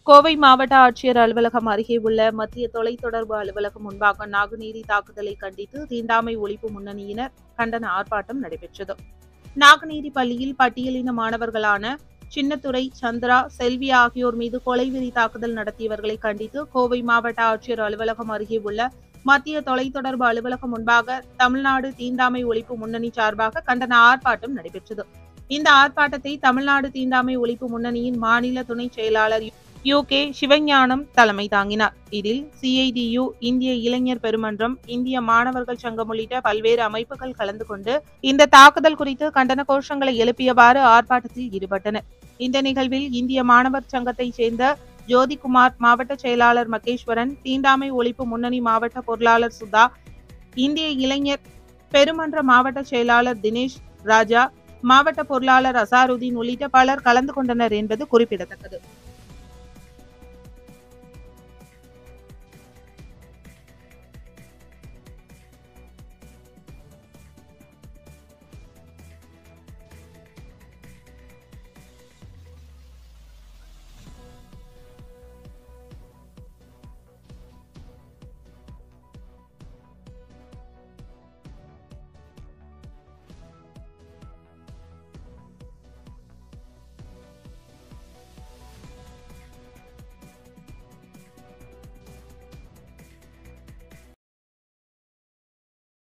கோவை மாவட்ட ஆட்சியர் அலுவலகம் அருகே உள்ள மத்திய தொலைத்தொடர்பு அலுவலகம் முன்பாக நாகுநேரி தாக்குதலை கண்டித்து தீண்டாமை ஒழிப்பு முன்னணியினர் கண்டன ஆர்ப்பாட்டம் நடைபெற்றது நாகுநேரி பள்ளியில் பட்டியலின மாணவர்களான சின்னத்துரை சந்திரா செல்வி ஆகியோர் மீது கொலைவெறி தாக்குதல் நடத்தியவர்களை கண்டித்து கோவை மாவட்ட ஆட்சியர் அலுவலகம் அருகே உள்ள மத்திய தொலைத்தொடர்பு அலுவலகம் முன்பாக தமிழ்நாடு தீண்டாமை ஒழிப்பு முன்னணி சார்பாக கண்டன ஆர்ப்பாட்டம் நடைபெற்றது இந்த ஆர்ப்பாட்டத்தை தமிழ்நாடு தீண்டாமை ஒழிப்பு முன்னணியின் மாநில துணை செயலாளர் யூ கே சிவஞானம் தலைமை தாங்கினார் இதில் சிஐடியு இந்திய இளைஞர் பெருமன்றம் இந்திய மாணவர்கள் சங்கம் உள்ளிட்ட பல்வேறு அமைப்புகள் கலந்து கொண்டு இந்த தாக்குதல் குறித்து கண்டன கோஷங்களை எழுப்பியவாறு ஆர்ப்பாட்டத்தில் ஈடுபட்டனர் இந்த நிகழ்வில் இந்திய மாணவர் சங்கத்தைச் சேர்ந்த ஜோதிகுமார் மாவட்ட செயலாளர் மகேஸ்வரன் தீண்டாமை ஒழிப்பு முன்னணி மாவட்ட பொருளாளர் சுதா இந்திய இளைஞர் பெருமன்ற மாவட்ட செயலாளர் தினேஷ் ராஜா மாவட்ட பொருளாளர் அசாருதீன் உள்ளிட்ட பலர் கலந்து கொண்டனர் என்பது குறிப்பிடத்தக்கது